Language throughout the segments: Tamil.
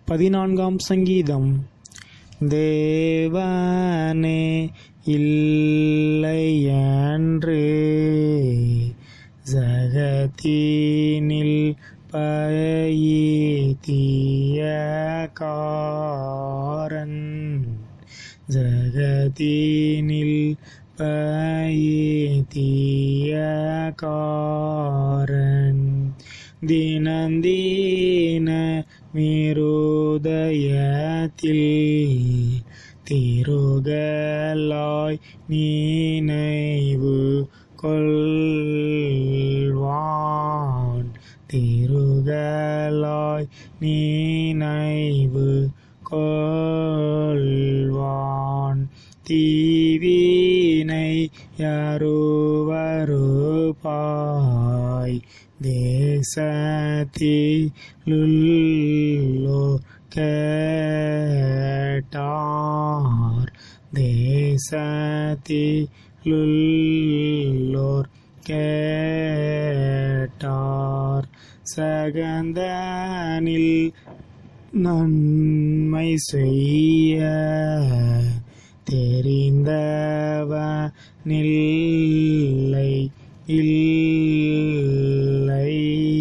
பதினான்காம் சங்கீதம் தேவனே இல்லையன்று ஜகத்தினில் பயித்தியக்காரன் ஜகத்தினில் பயித்தியக்காரன் தினந்தீன மிருதயத்தில் திருகலாய் நினைவு கொள்வான் திருகலாய் நினைவு கொள்வான் தீவினை யாருவருப்பாய் தேசத்திலுள்ளோ கேட்டார் தேசத்திலுள்ளோர் கேட்டார் சகந்தனில் நன்மை செய்ய தெரிந்தவனில்லை இல்லை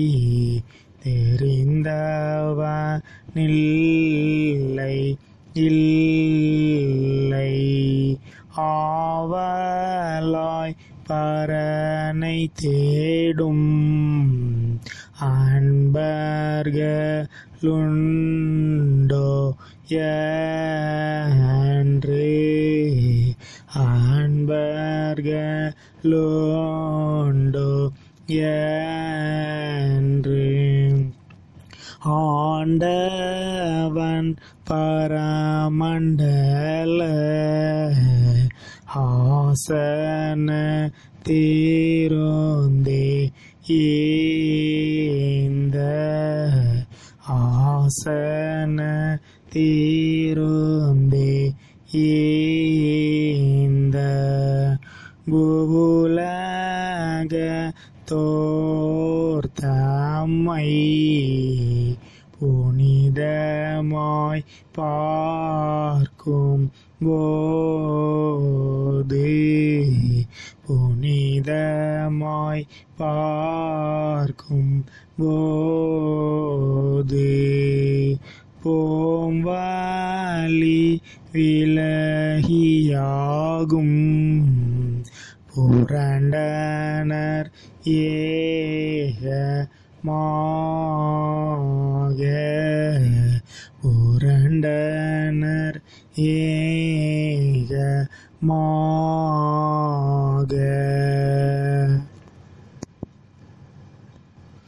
தெரிந்தவனில்லை இல்லை ஆவலாய் பரனை தேடும் அன்பர்களுண்டோ என்று அன்பர்களுண்டோ என்று ஆண்டவன் பரமண்டல ஆசன தீரோந்தே இந்த ஆசன தீரோந்தே இந்த பூலக தோர்த்தம்மை புனிதமாய் பார்க்கும் போது புனிதமாய் பார்க்கும் போது போம் வழி விலகியாகும் புரண்டனர் ஏக மாக புரண்டனர் ஏக மாக